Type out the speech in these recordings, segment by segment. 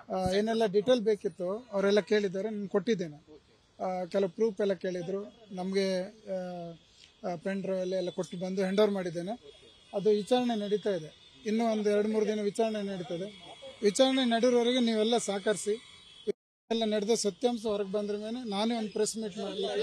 ಆ, ಏನೆಲ್ಲ ಡಿಟೇಲ್ ಬೇಕಿತ್ತು ಅವರೆಲ್ಲ ಕೇಳಿದ್ದಾರೆ ನಾನು ಕೊಟ್ಟಿದ್ದೇನೆ ಆ, ಕೆಲವು ಪ್ರೂಫ್ ಎಲ್ಲ ಕೇಳಿದ್ರು ನಮಗೆ ಪೆನ್ ಡ್ರೈವ್ ಎಲ್ಲ ಎಲ್ಲ ಕೊಟ್ಟು ಬಂದು ಹ್ಯಾಂಡ್ ಓವರ್ ಮಾಡಿದ್ದೇನೆ ಅದು ವಿಚಾರಣೆ ನಡೀತಾ ಇದೆ ಇನ್ನೂ ಒಂದು ಎರಡು ಮೂರು ದಿನ ವಿಚಾರಣೆ ನಡೀತದೆ ವಿಚಾರಣೆ ನಡೆಯುವವರೆಗೆ ನೀವೆಲ್ಲ ಸಹಕರಿಸಿ ಎಲ್ಲ ನಡೆದ ಸತ್ಯಾಂಶ ಹೊರಗೆ ಬಂದ್ರ ಮೇಲೆ ನಾನೇ ಒಂದು ಪ್ರೆಸ್ ಮೀಟ್ ಮಾಡಲಿಕ್ಕೆ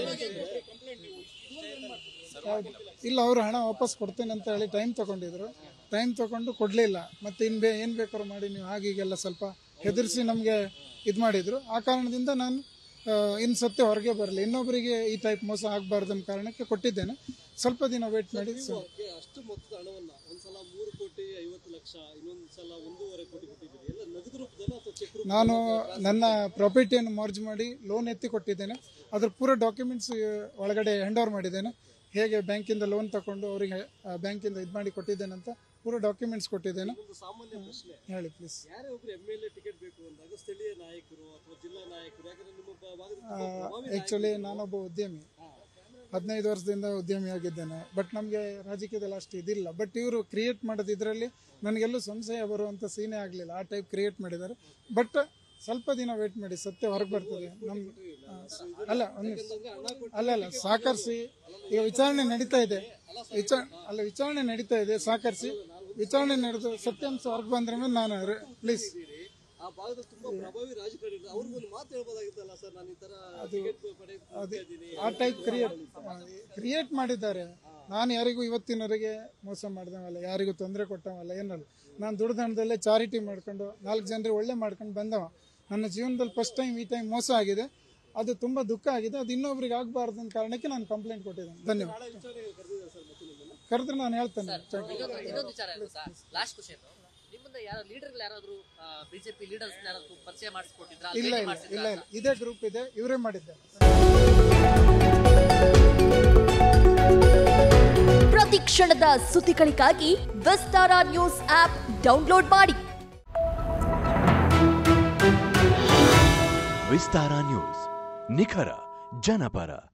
ಹೌದು. ಇಲ್ಲ ಅವರು ಹಣ ವಾಪಸ್ ಕೊಡ್ತೇನೆ ಅಂತ ಹೇಳಿ ಟೈಮ್ ತಗೊಂಡಿದ್ರು ಟೈಮ್ ತಗೊಂಡು ಕೊಡಲಿಲ್ಲ ಮತ್ತೆ ಇನ್ ಬೇ ಏನು ಬೇಕಾದ್ರೂ ಮಾಡಿ ನೀವು ಹಾಗೀಗೆಲ್ಲ ಸ್ವಲ್ಪ ಹೆದರಿಸಿ ನಮಗೆ ಇದು ಮಾಡಿದ್ರು ಆ ಕಾರಣದಿಂದ ನಾನು ಇನ್ನು ಸತ್ಯ ಹೊರಗೆ ಬರಲಿ ಇನ್ನೊಬ್ಬರಿಗೆ ಈ ಟೈಪ್ ಮೋಸ ಆಗಬಾರ್ದು ಅನ್ನೋ ಕಾರಣಕ್ಕೆ ಕೊಟ್ಟಿದ್ದೇನೆ ಸ್ವಲ್ಪ ದಿನ ವೇಟ್ ಮಾಡಿ ಸೊ ಓಕೆ, ಅಷ್ಟು ಮೊತ್ತದ ಹಣವನ್ನ ಒಂದ್ಸಲ ಮೂರು ಕೋಟಿ ಐವತ್ತು ಲಕ್ಷ ಇನ್ನೊಂದು ಸಲ ಒಂದೂವರೆ ಕೋಟಿ ಕೊಟ್ಟಿದ್ದೀರಿ ಎಲ್ಲ ನಗದು ರೂಪದಲ್ಲ ಅಥವಾ ಚೆಕ್ ರೂಪ ನಾನು ನನ್ನ ಪ್ರಾಪರ್ಟಿಯನ್ನು ಮಾರ್ಜ್ ಮಾಡಿ ಲೋನ್ ಎತ್ತಿ ಕೊಟ್ಟಿದ್ದೇನೆ ಅದ್ರ ಪೂರ ಡಾಕ್ಯುಮೆಂಟ್ಸ್ ಒಳಗಡೆ ಹ್ಯಾಂಡ್ ಓವರ್ ಮಾಡಿದ್ದೇನೆ ಹೇಗೆ ಬ್ಯಾಂಕಿಂದ ಲೋನ್ ತಗೊಂಡು ಅವರಿಗೆ ಬ್ಯಾಂಕಿಂದ ಇದು ಮಾಡಿ ಕೊಟ್ಟಿದ್ದೇನೆ ಅಂತ ಪೂರ ಡಾಕ್ಯುಮೆಂಟ್ಸ್ ಕೊಟ್ಟಿದ್ದೇನೆ ಒಂದು ಸಾಮಾನ್ಯ ಪ್ರಶ್ನೆ ಹೇಳಿ ಪ್ಲೀಸ್ ಯಾರೇ ಒಬ್ರು ಎಂ ಎಲ್ ಎ ಟಿಕೆಟ್ ಬೇಕು ಅಂದಾಗ ಸ್ಥಳೀಯ ನಾಯಕರು ಅಥವಾ ಜಿಲ್ಲಾ ನಾಯಕರು ಯಾಕಂದ್ರೆ ನಿಮ್ಮ ಬ- ಭಾಗದ ತುಂಬಾ ಪ್ರಭಾವಿ ಆ್ಯಕ್ಚುಲಿ ನಾನೊಬ್ಬ ಉದ್ಯಮಿ ಹದಿನೈದು ವರ್ಷದಿಂದ ಉದ್ಯಮಿಯಾಗಿದ್ದೇನೆ ಬಟ್ ನಮಗೆ ರಾಜಕೀಯದಲ್ಲಿ ಅಷ್ಟು ಇದಿಲ್ಲ ಬಟ್ ಇವರು ಕ್ರಿಯೇಟ್ ಮಾಡೋದು ಇದರಲ್ಲಿ ನನಗೆಲ್ಲೂ ಸಂಶಯ ಬರುವಂಥ ಸೀನೇ ಆಗಲಿಲ್ಲ ಆ ಟೈಪ್ ಕ್ರಿಯೇಟ್ ಮಾಡಿದ್ದಾರೆ ಬಟ್ ಸ್ವಲ್ಪ ದಿನ ವೇಟ್ ಮಾಡಿ ಸತ್ಯ ಹೊರಗೆ ಬರ್ತದೆ ನಮ್ಮ ಆ, ಅಲ್ಲ ಒಂದು ಅಲ್ಲ ಅಲ್ಲ ಸಹಕರಿಸಿ ಈಗ ವಿಚಾರಣೆ ನಡೀತಾ ಇದೆ ವಿಚಾರ ಅಲ್ಲ ವಿಚಾರಣೆ ನಡೀತಾ ಇದೆ ಸಹಕರಿಸಿ ವಿಚಾರಣೆ ನಡೆದು ಸತ್ಯಾಂಶ ಹೊರಗೆ ಬಂದ್ರೆ ಮೇಲೆ ನಾನು ಪ್ಲೀಸ್ ಆ ಭಾಗದ ತುಂಬಾ ಪ್ರಭಾವಿ ರಾಜಕಾರಣಿ ಅವ್ರಿಗೊಂದು ಮಾತು ಹೇಳ್ಬೋದಾಗಿತ್ತಲ್ಲ ಸರ್ ನಾನು ಈ ತರ ಟಿಕೆಟ್ ಪಡೆದು ಇದ್ದೀನಿ ಆ ಟೈಪ್ ಕ್ರಿಯೇಟ್ ಕ್ರಿಯೇಟ್ ಮಾಡಿದ್ದಾರೆ ನಾನು ಯಾರಿಗೂ ಇವತ್ತಿನವರೆಗೆ ಮೋಸ ಮಾಡ್ದವಲ್ಲ ಯಾರಿಗೂ ತೊಂದರೆ ಕೊಟ್ಟವಲ್ಲ ಏನಲ್ಲ ನಾನು ದುಡ್ಡು ಹಣದಲ್ಲೇ ಚಾರಿಟಿ ಮಾಡ್ಕೊಂಡು ನಾಲ್ಕು ಜನರಿಗೆ ಒಳ್ಳೆ ಮಾಡ್ಕೊಂಡು ಬಂದವ ನನ್ನ ಜೀವನದಲ್ಲಿ ಫಸ್ಟ್ ಟೈಮ್ ಈ ಟೈಮ್ ಮೋಸ ಆಗಿದೆ ಅದು ತುಂಬ ದುಃಖ ಆಗಿದೆ ಅದು ಇನ್ನೊಬ್ರಿಗೆ ಆಗಬಾರ್ದು ಅನ್ನೋ ಕಾರಣಕ್ಕೆ ನಾನು ಕಂಪ್ಲೇಂಟ್ ಕೊಟ್ಟಿದ್ದೇನೆ ಧನ್ಯವಾದ ಕರೆದಿದ್ದಾರೆ ಸರ್ ಮತ್ತೆ ನಿಮ್ಮನ್ನ ಕರೆದ್ರೆ ನಾನು ಹೇಳ್ತೇನೆ ಇನ್ನೊಂದು ಇನ್ನೊಂದು ವಿಚಾರ ಏನು ಗೊತ್ತಾ ಲಾಸ್ಟ್ ಕ್ವಶನ್ ನಿಮ್ಮನ್ನ ಯಾರು ಲೀಡರ್ ಯಾರಾದ್ರೂ ಬಿಜೆಪಿ ಲೀಡರ್ಸ್ ಯಾರಾದ್ರೂ ಪರಿಚಯ ಮಾಡಿಸ್ಕೊಟ್ಟಿದ್ರ ಇಲ್ಲ ಇಲ್ಲ ಇಲ್ಲ ಇಲ್ಲ ಇದೇ ಗ್ರೂಪ್ ಇದೆ ಇವರೇ ಮಾಡಿದ್ದಾರೆ ಪ್ರತಿ ಕ್ಷಣದ ಸುದ್ದಿಗಳಿಗಾಗಿ ವಿಸ್ತಾರ ನ್ಯೂಸ್ ಆಪ್ ಡೌನ್ಲೋಡ್ ಮಾಡಿ ವಿಸ್ತಾರ ನ್ಯೂಸ್ ನಿಖರ ಜನಪರ